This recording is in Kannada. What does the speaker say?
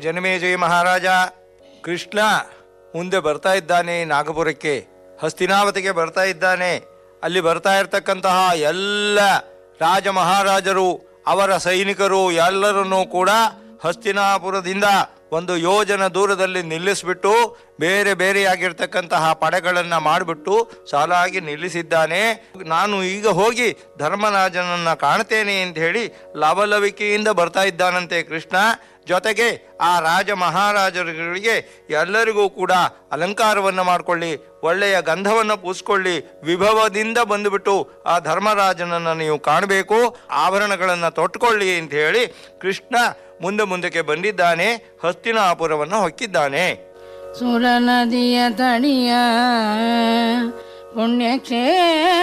ಜನಮೇಜಯ ಮಹಾರಾಜ ಕೃಷ್ಣ ಮುಂದೆ ಬರ್ತಾ ಇದ್ದಾನೆ ನಾಗಪುರಕ್ಕೆ ಹಸ್ತಿನಾವತಿಗೆ ಬರ್ತಾ ಇದ್ದಾನೆ ಅಲ್ಲಿ ಬರ್ತಾ ಇರತಕ್ಕಂತಹ ಎಲ್ಲ ರಾಜ ಮಹಾರಾಜರು ಅವರ ಸೈನಿಕರು ಎಲ್ಲರನ್ನೂ ಕೂಡ ಹಸ್ತಿನಾಪುರದಿಂದ ಒಂದು ಯೋಜನ ದೂರದಲ್ಲಿ ನಿಲ್ಲಿಸ್ಬಿಟ್ಟು ಬೇರೆ ಬೇರೆಯಾಗಿರ್ತಕ್ಕಂತಹ ಪಡೆಗಳನ್ನು ಮಾಡಿಬಿಟ್ಟು ಸಾಲಾಗಿ ನಿಲ್ಲಿಸಿದ್ದಾನೆ ನಾನು ಈಗ ಹೋಗಿ ಧರ್ಮರಾಜನನ್ನ ಕಾಣ್ತೇನೆ ಅಂತ ಹೇಳಿ ಲವಲವಿಕೆಯಿಂದ ಬರ್ತಾ ಇದ್ದಾನಂತೆ ಕೃಷ್ಣ ಜೊತೆಗೆ ಆ ರಾಜ ಮಹಾರಾಜರುಗಳಿಗೆ ಎಲ್ಲರಿಗೂ ಕೂಡ ಅಲಂಕಾರವನ್ನು ಮಾಡಿಕೊಳ್ಳಿ ಒಳ್ಳೆಯ ಗಂಧವನ್ನು ಪೂಸ್ಕೊಳ್ಳಿ ವಿಭವದಿಂದ ಬಂದುಬಿಟ್ಟು ಆ ಧರ್ಮರಾಜನನ್ನು ನೀವು ಕಾಣಬೇಕು ಆಭರಣಗಳನ್ನು ತೊಟ್ಕೊಳ್ಳಿ ಅಂತ ಹೇಳಿ ಕೃಷ್ಣ ಮುಂದೆ ಮುಂದಕ್ಕೆ ಬಂದಿದ್ದಾನೆ ಹಸ್ತಿನಾಪುರವನ್ನು ಹೊಕ್ಕಿದ್ದಾನೆ ಸುರ ನದಿಯ ತಡಿಯ ಪುಣ್ಯಕ್ಷೇ